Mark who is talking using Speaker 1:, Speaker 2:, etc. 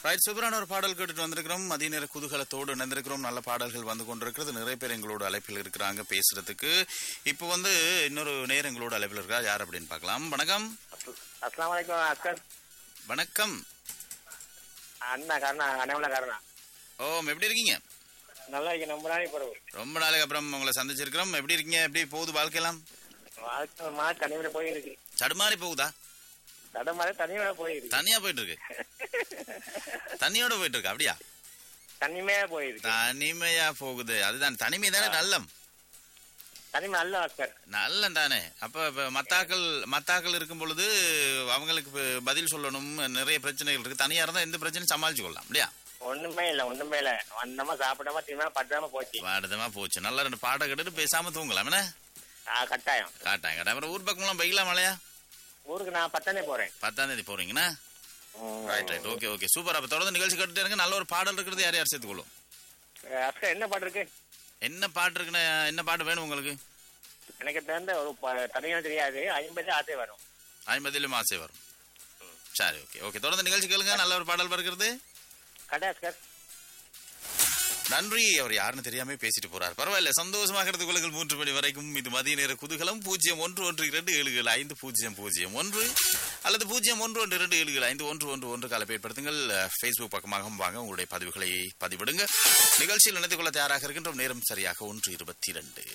Speaker 1: Right சூப்பரான ஒரு பாடல் கேட்டுட்டு வந்திருக்கிறோம் மதிய நேர குதூகலத்தோடு இணைந்திருக்கிறோம் நல்ல பாடல்கள் வந்து கொண்டிருக்கிறது நிறைய பேர் எங்களோட அழைப்பில் இருக்கிறாங்க பேசுறதுக்கு இப்போ வந்து இன்னொரு நேரம் எங்களோட அழைப்பில் இருக்கா யார் அப்படின்னு பார்க்கலாம் வணக்கம்
Speaker 2: அஸ்லாம் வலைக்கம் அஸ்கர்
Speaker 1: வணக்கம்
Speaker 2: அண்ணா கருணா அண்ணாமலை கருணா
Speaker 1: ஓம் எப்படி இருக்கீங்க
Speaker 2: நல்லா இருக்கு நம்ம நாளைக்கு பிறகு
Speaker 1: ரொம்ப நாளைக்கு அப்புறம் உங்களை சந்திச்சிருக்கிறோம் எப்படி இருக்கீங்க எப்படி போகுது வாழ்க்கையெல்லாம்
Speaker 2: வாழ்க்கை மா தனிமையில போயிருக்கு
Speaker 1: தடுமாறி போகுதா
Speaker 2: தடமாரி தனிமையில போயிருக்கு
Speaker 1: தனியா போயிட்டு இருக்கு தனியோட போயிட்டு இருக்கு அப்படியா
Speaker 2: தனிமையா போயிருக்கு
Speaker 1: தனிமையா போகுது அதுதான் தனிமை தானே நல்லம்
Speaker 2: தனிமை நல்ல அஸ்கர்
Speaker 1: நல்லம் தானே அப்ப இப்ப மத்தாக்கள் மத்தாக்கள் இருக்கும் பொழுது அவங்களுக்கு இப்ப பதில் சொல்லணும் நிறைய பிரச்சனைகள் இருக்கு தனியா இருந்தா எந்த பிரச்சனையும் சமாளிச்சு கொள்ளலாம் இல்லையா
Speaker 2: ஒண்ணுமே இல்ல ஒண்ணுமே இல்ல வந்தமா சாப்பிடாம திரும்ப பட்டாம போச்சு
Speaker 1: வாடுதமா போச்சு நல்லா ரெண்டு பாட்டை கேட்டுட்டு பேசாம தூங்கலாம் என்ன
Speaker 2: ஆ, கட்டாயம்
Speaker 1: காட்டாங்க காட்டாங்க. அப்புறம் ஊர் பக்கம்லாம் பைக்கலாம் மழையா
Speaker 2: ஊருக்கு நான் பத்தானே போறேன்
Speaker 1: பத்தாம் தேதி போறீங்கன்னா right right okay okay super அப்ப தொடர்ந்து நிகழ்ச்சி கேட்டுட்டே இருங்க நல்ல ஒரு பாடல் இருக்கிறது யார் யார் சேர்த்துக்கொள்ளும்
Speaker 2: அஸ்கர் என்ன பாட்டு இருக்கு
Speaker 1: என்ன பாட்டு இருக்குன்னு என்ன பாட்டு வேணும் உங்களுக்கு
Speaker 2: எனக்கு தெரிந்த ஒரு ப- தனியாக தெரியாது ஐம்பது ஆசை வரும்
Speaker 1: ஐம்பதிலும் ஆசை வரும் சரி ஓகே ஓகே தொடர்ந்து நிகழ்ச்சி கேளுங்க நல்ல ஒரு பாடல் வருகிறது
Speaker 2: கடை அஸ்கர்
Speaker 1: நன்றி அவர் யாருன்னு தெரியாம பேசிட்டு போறார் பரவாயில்ல சந்தோஷமாக இருந்து கொள்ளுங்கள் மூன்று மணி வரைக்கும் இது மதிய நேர குதூகலம் பூஜ்ஜியம் ஒன்று ஒன்று இரண்டு ஏழுகள் ஐந்து பூஜ்ஜியம் பூஜ்ஜியம் ஒன்று அல்லது பூஜ்ஜியம் ஒன்று ஒன்று இரண்டு ஏழுகள் ஐந்து ஒன்று ஒன்று ஒன்று கால பயன்படுத்துங்கள் ஃபேஸ்புக் பக்கமாகவும் வாங்க உங்களுடைய பதிவுகளை பதிவிடுங்க நிகழ்ச்சியில் இணைந்து கொள்ள தயாராக இருக்கின்றோம் நேரம் சரியாக ஒன்று இருபத்தி இரண்டு